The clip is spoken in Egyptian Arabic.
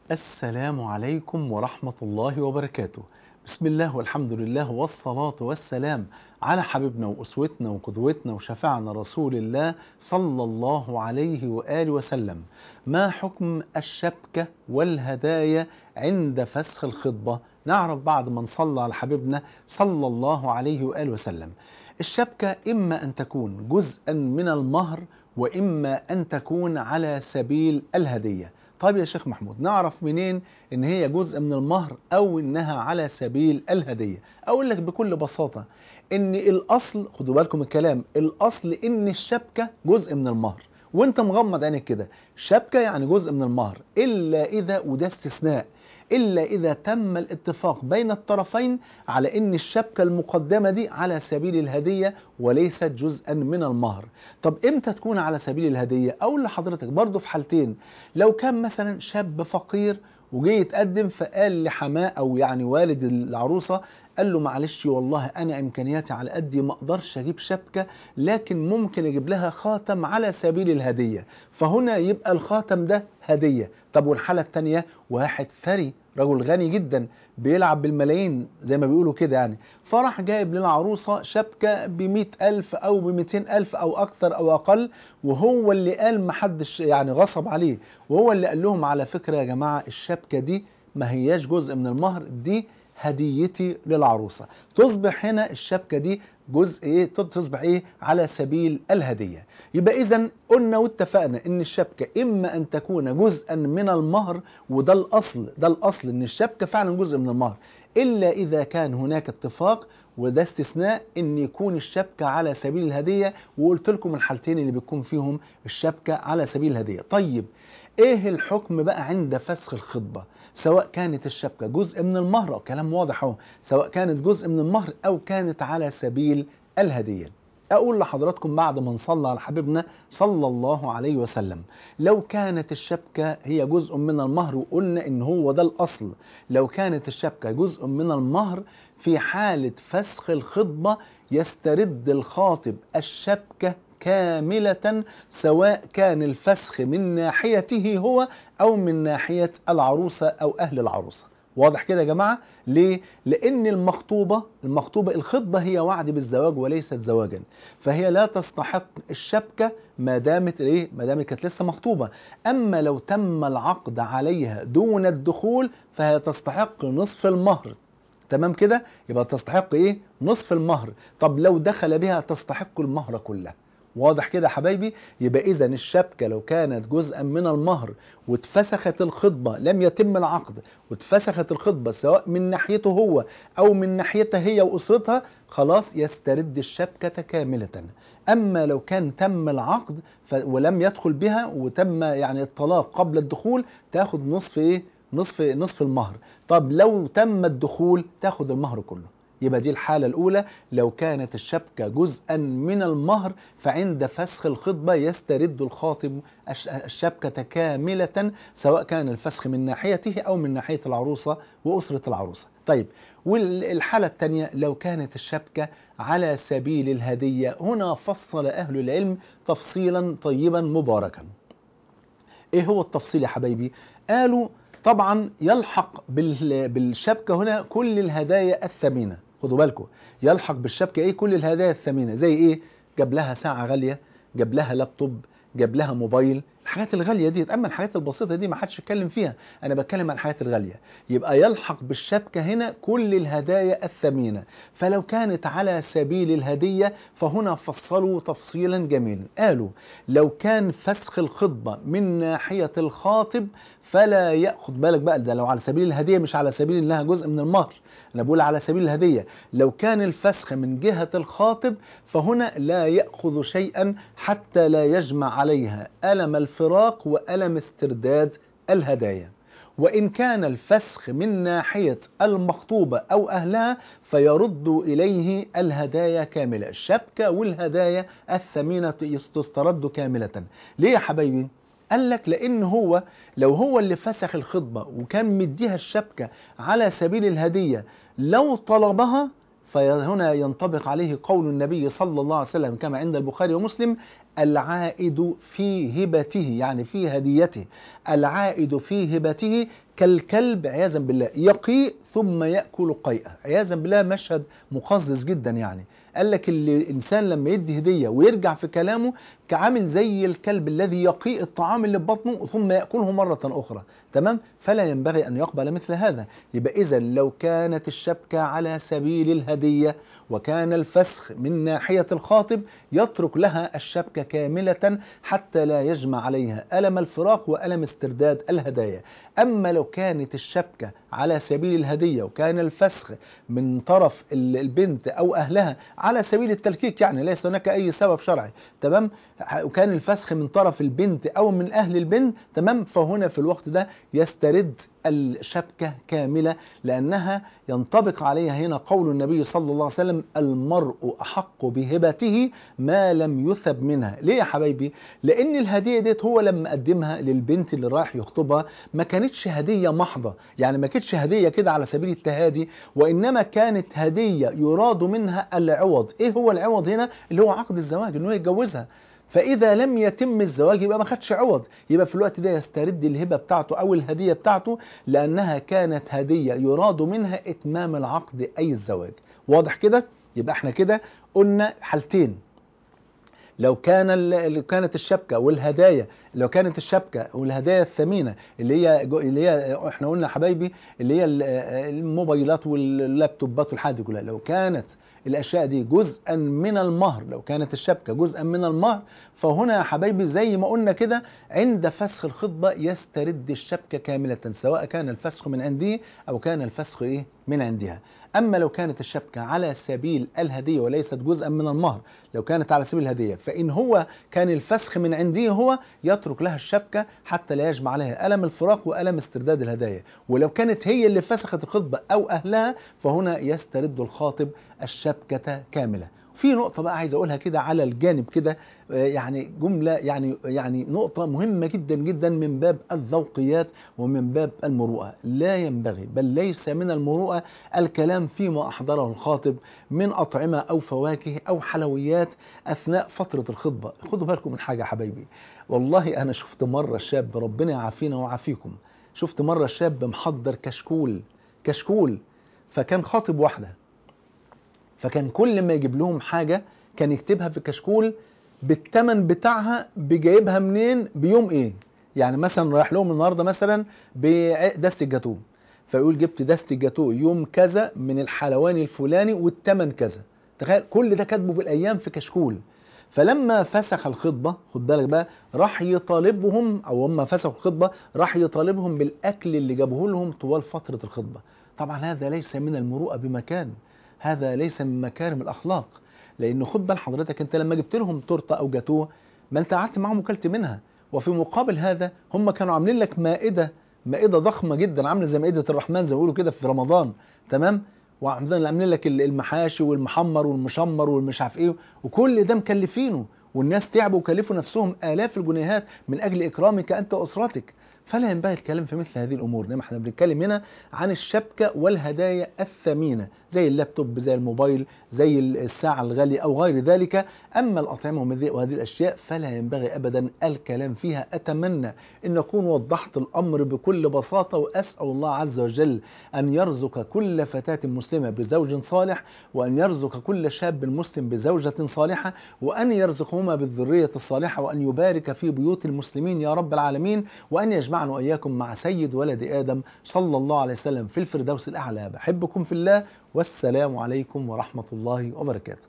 السلام عليكم ورحمة الله وبركاته بسم الله والحمد لله والصلاة والسلام على حبيبنا وأسوتنا وقدوتنا وشفعنا رسول الله صلى الله عليه وآله وسلم ما حكم الشبكة والهدايا عند فسخ الخطبة نعرف بعد ما نصلى على حبيبنا صلى الله عليه وآله وسلم الشبكة إما أن تكون جزءا من المهر وإما أن تكون على سبيل الهدية طيب يا شيخ محمود نعرف منين ان هي جزء من المهر او انها على سبيل الهدية اقول لك بكل بساطة ان الاصل خدوا بالكم الكلام الاصل ان الشبكة جزء من المهر وانت مغمض عينك كده شبكة يعني جزء من المهر الا اذا وده استثناء إلا إذا تم الاتفاق بين الطرفين على أن الشبكة المقدمة دي على سبيل الهدية وليست جزءا من المهر طب إمتى تكون على سبيل الهدية أقول لحضرتك برضو في حالتين لو كان مثلا شاب فقير وجي يتقدم فقال لحماه أو يعني والد العروسة قال له معلش والله أنا إمكانياتي على قدي ما أقدرش أجيب شبكة لكن ممكن أجيب لها خاتم على سبيل الهدية فهنا يبقى الخاتم ده هدية طب والحالة التانية واحد ثري رجل غني جدا بيلعب بالملايين زي ما بيقولوا كده يعني فراح جايب للعروسة شبكة بمئة ألف أو بمئتين ألف أو أكثر أو أقل وهو اللي قال محدش يعني غصب عليه وهو اللي قال لهم على فكرة يا جماعة الشبكة دي ما هياش جزء من المهر دي هديتي للعروسة تصبح هنا الشبكة دي جزء ايه تصبح ايه على سبيل الهدية يبقى اذا قلنا واتفقنا ان الشبكة اما ان تكون جزءا من المهر وده الاصل ده الاصل ان الشبكة فعلا جزء من المهر الا اذا كان هناك اتفاق وده استثناء ان يكون الشبكة على سبيل الهدية وقلت لكم الحالتين اللي بيكون فيهم الشبكة على سبيل الهدية طيب ايه الحكم بقى عند فسخ الخطبة سواء كانت الشبكة جزء من المهر أو كلام واضح اهو سواء كانت جزء من المهر أو كانت على سبيل الهدية أقول لحضراتكم بعد ما نصلى على حبيبنا صلى الله عليه وسلم لو كانت الشبكة هي جزء من المهر وقلنا إن هو ده الأصل لو كانت الشبكة جزء من المهر في حالة فسخ الخطبة يسترد الخاطب الشبكة كاملة سواء كان الفسخ من ناحيته هو أو من ناحية العروسة أو أهل العروسة واضح كده يا جماعة ليه؟ لأن المخطوبة المخطوبة الخطبة هي وعد بالزواج وليست زواجا فهي لا تستحق الشبكة ما دامت ايه؟ ما دامت كانت لسه مخطوبة أما لو تم العقد عليها دون الدخول فهي تستحق نصف المهر تمام كده يبقى تستحق ايه نصف المهر طب لو دخل بها تستحق المهر كله واضح كده يا حبايبي يبقى اذا الشبكه لو كانت جزءا من المهر واتفسخت الخطبه لم يتم العقد واتفسخت الخطبه سواء من ناحيته هو او من ناحيتها هي واسرتها خلاص يسترد الشبكه كامله اما لو كان تم العقد ولم يدخل بها وتم يعني الطلاق قبل الدخول تاخد نصف ايه نصف نصف المهر طب لو تم الدخول تاخد المهر كله يبقى دي الحالة الأولى لو كانت الشبكة جزءا من المهر فعند فسخ الخطبة يسترد الخاطب الشبكة كاملة سواء كان الفسخ من ناحيته أو من ناحية العروسة وأسرة العروسة طيب والحالة الثانية لو كانت الشبكة على سبيل الهدية هنا فصل أهل العلم تفصيلا طيبا مباركا ايه هو التفصيل يا حبايبي قالوا طبعا يلحق بالشبكة هنا كل الهدايا الثمينة خدوا بالكم يلحق بالشبكة ايه كل الهدايا الثمينة زي ايه جاب لها ساعة غالية جاب لها لابتوب جاب لها موبايل الحاجات الغالية دي اما الحاجات البسيطة دي ما حدش يتكلم فيها انا بتكلم عن الحاجات الغالية يبقى يلحق بالشبكة هنا كل الهدايا الثمينة فلو كانت على سبيل الهدية فهنا فصلوا تفصيلا جميلا قالوا لو كان فسخ الخطبة من ناحية الخاطب فلا ياخد بالك بقى ده لو على سبيل الهديه مش على سبيل انها جزء من المهر انا بقول على سبيل الهديه لو كان الفسخ من جهه الخاطب فهنا لا ياخذ شيئا حتى لا يجمع عليها الم الفراق والم استرداد الهدايا وإن كان الفسخ من ناحية المخطوبة أو أهلها فيرد إليه الهدايا كاملة الشبكة والهدايا الثمينة تسترد كاملة ليه يا حبايبي؟ قال لك لان هو لو هو اللي فسخ الخطبه وكان مديها الشبكه على سبيل الهديه لو طلبها فهنا ينطبق عليه قول النبي صلى الله عليه وسلم كما عند البخاري ومسلم العائد في هبته يعني في هديته العائد في هبته كالكلب عياذا بالله يقيء ثم يأكل قيئة عياذا بالله مشهد مقزز جدا يعني قال لك اللي الإنسان لما يدي هدية ويرجع في كلامه كعامل زي الكلب الذي يقيء الطعام اللي في بطنه ثم يأكله مرة أخرى تمام فلا ينبغي أن يقبل مثل هذا يبقى إذا لو كانت الشبكة على سبيل الهدية وكان الفسخ من ناحية الخاطب يترك لها الشبكة كاملة حتى لا يجمع عليها ألم الفراق وألم استرداد الهدايا أما لو كانت الشبكة على سبيل الهدية وكان الفسخ من طرف البنت أو أهلها على سبيل التلكيك يعني ليس هناك أي سبب شرعي تمام وكان الفسخ من طرف البنت أو من أهل البنت تمام فهنا في الوقت ده يسترد الشبكة كاملة لأنها ينطبق عليها هنا قول النبي صلى الله عليه وسلم المرء أحق بهبته ما لم يثب منها ليه يا حبايبي لأن الهدية ديت هو لما قدمها للبنت اللي رايح يخطبها ما كانتش هدية محضة يعني ما كانتش هدية كده على سبيل التهادي وإنما كانت هدية يراد منها العوض إيه هو العوض هنا اللي هو عقد الزواج إنه يتجوزها فإذا لم يتم الزواج يبقى ما خدش عوض يبقى في الوقت ده يسترد الهبة بتاعته أو الهدية بتاعته لأنها كانت هدية يراد منها إتمام العقد أي الزواج واضح كده يبقى احنا كده قلنا حالتين لو كان لو كانت الشبكه والهدايا لو كانت الشبكه والهدايا الثمينه اللي هي اللي هي احنا قلنا حبايبي اللي هي الموبايلات واللابتوبات والحاجات دي كلها لو كانت الاشياء دي جزءا من المهر لو كانت الشبكه جزءا من المهر فهنا يا حبايبي زي ما قلنا كده عند فسخ الخطبه يسترد الشبكه كامله سواء كان الفسخ من عنده او كان الفسخ ايه من عندها اما لو كانت الشبكه على سبيل الهديه وليست جزءا من المهر لو كانت على سبيل الهديه فان هو كان الفسخ من عنده هو يترك لها الشبكه حتى لا يجمع عليها الم الفراق والم استرداد الهدايا ولو كانت هي اللي فسخت الخطبه او اهلها فهنا يسترد الخاطب الشبكه كامله في نقطة بقى عايز أقولها كده على الجانب كده يعني جملة يعني يعني نقطة مهمة جدا جدا من باب الذوقيات ومن باب المروءة لا ينبغي بل ليس من المروءة الكلام فيما أحضره الخاطب من أطعمة أو فواكه أو حلويات أثناء فترة الخطبة خدوا بالكم من حاجة حبايبي والله أنا شفت مرة شاب ربنا يعافينا ويعافيكم شفت مرة شاب محضر كشكول كشكول فكان خاطب واحدة فكان كل ما يجيب لهم حاجة كان يكتبها في كشكول بالثمن بتاعها بجايبها منين بيوم ايه يعني مثلا رايح لهم النهارده مثلا بدست الجاتوه فيقول جبت دست الجاتوه يوم كذا من الحلوان الفلاني والثمن كذا تخيل كل ده كاتبه بالايام في كشكول فلما فسخ الخطبة خد بالك بقى راح يطالبهم او هم فسخوا الخطبة راح يطالبهم بالاكل اللي جابوه لهم طوال فترة الخطبة طبعا هذا ليس من المروءة بمكان هذا ليس من مكارم الاخلاق لان خد بال حضرتك انت لما جبت لهم تورته او جاتوه ما انت قعدت معاهم وكلت منها وفي مقابل هذا هم كانوا عاملين لك مائده مائده ضخمه جدا عامله زي مائده الرحمن زي ما بيقولوا كده في رمضان تمام وعاملين لك المحاشي والمحمر والمشمر والمش عارف ايه وكل ده مكلفينه والناس تعبوا وكلفوا نفسهم الاف الجنيهات من اجل اكرامك انت واسرتك فلا ينبغي الكلام في مثل هذه الامور انما احنا بنتكلم هنا عن الشبكه والهدايا الثمينه زي اللابتوب زي الموبايل زي الساعه الغاليه او غير ذلك اما الاطعمه وهذه الاشياء فلا ينبغي ابدا الكلام فيها اتمنى ان اكون وضحت الامر بكل بساطه واسال الله عز وجل ان يرزق كل فتاه مسلمه بزوج صالح وان يرزق كل شاب مسلم بزوجه صالحه وان يرزقهما بالذريه الصالحه وان يبارك في بيوت المسلمين يا رب العالمين وان يجمع يجمعنا وإياكم مع سيد ولد آدم صلى الله عليه وسلم في الفردوس الأعلى بحبكم في الله والسلام عليكم ورحمة الله وبركاته